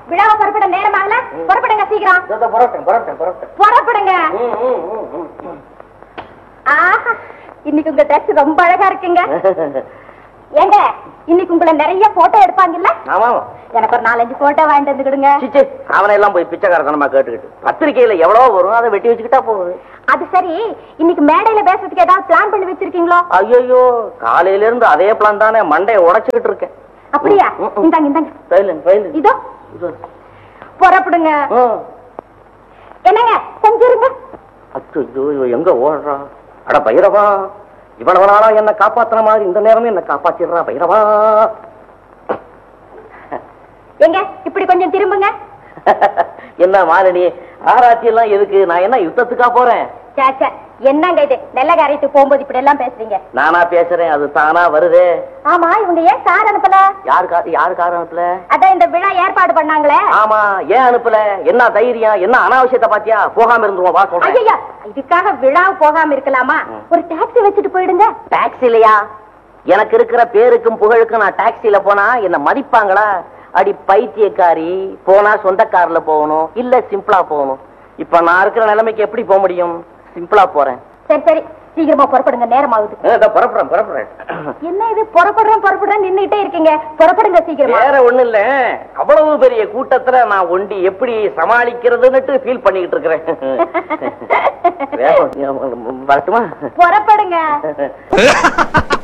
விழாவை புறப்பட நேரமாகல புறப்படுங்க சீக்கிரம் இதோ புறப்பட்டேன் புறப்பட்டேன் புறப்பட்டேன் புறப்படுங்க ம், ம், ம், ம், ம். ஆஹா இன்னைக்கு உங்க ட்ரெஸ் ரொம்ப அழகா இருக்குங்க ஏங்க இன்னைக்கு உங்களை நிறைய போட்டோ எடுப்பாங்கல்ல ஆமா எனக்கு ஒரு நாலஞ்சு போட்டோ வாங்கிட்டு வந்து கொடுங்க சிச்சே அவனை எல்லாம் போய் பிச்சைக்காரத்தனமா கேட்டுக்கிட்டு பத்திரிக்கையில எவ்வளவு வரும் அதை வெட்டி வச்சுக்கிட்டா போகுது அது சரி இன்னைக்கு மேடையில பேசுறதுக்கு ஏதாவது பிளான் பண்ணி வச்சிருக்கீங்களோ ஐயோ காலையில இருந்து அதே பிளான் தானே மண்டையை உடைச்சுக்கிட்டு இருக்கேன் அப்படியா ம், ம். இந்தாங்க இந்தாங்க சைலண்ட் சைலண்ட் இதோ புறப்படுங்க என்னங்க கொஞ்சம் இருங்க அச்சோ இவ எங்க ஓடுறா அட பைரவா இவ்வளவு நாளா என்ன காப்பாத்துற மாதிரி இந்த நேரமே என்ன காப்பாத்திடுறா பைரவா எங்க இப்படி கொஞ்சம் திரும்புங்க என்ன மாலினி ஆராய்ச்சி எல்லாம் எதுக்கு நான் என்ன யுத்தத்துக்கா போறேன் சே, சே, என்னங்க இது நெல்ல காரியத்துக்கு போகும்போது இப்படி எல்லாம் பேசுறீங்க நானா பேசுறேன் அது தானா வருதே ஆமா இவங்க ஏன் கார் அனுப்பல யாரு கா யாரு காரணத்துல அதான் இந்த விழா ஏற்பாடு பண்ணாங்களே ஆமா ஏன் அனுப்பல என்ன தைரியம் என்ன அனாவசியத்தை பாத்தியா போகாம இருந்துருவோம் வா சொல்றேன் ஐயா இதுக்காக விழா போகாம இருக்கலாமா ம். ஒரு டாக்ஸி வச்சுட்டு போயிடுங்க டாக்ஸிலையா எனக்கு இருக்கிற பேருக்கும் புகழுக்கும் நான் டாக்ஸில போனா என்ன மதிப்பாங்களா அடி பைத்தியக்காரி போனா சொந்த கார்ல போகணும் இல்ல சிம்பிளா போகணும் இப்ப நான் இருக்கிற நிலைமைக்கு எப்படி போக முடியும் சிம்பிளா போறேன் சரி சரி சீக்கிரமா புறப்படுங்க நேரம் ஆகுது ஆ, இதோ புறப்படுறேன் புறப்படுறேன் என்ன இது புறப்படுறேன் புறப்படுறேன் நின்னுட்டே இருக்கீங்க புறப்படுங்க சீக்கிரமா வேற ஒண்ணு இல்ல அவ்வளவு பெரிய கூட்டத்துல நான் ஒண்டி எப்படி சமாளிக்கிறதுன்னுட்டு ஃபீல் பண்ணிக்கிட்டு இருக்கிறேன் வேகம், வரட்டுமா புறப்படுங்க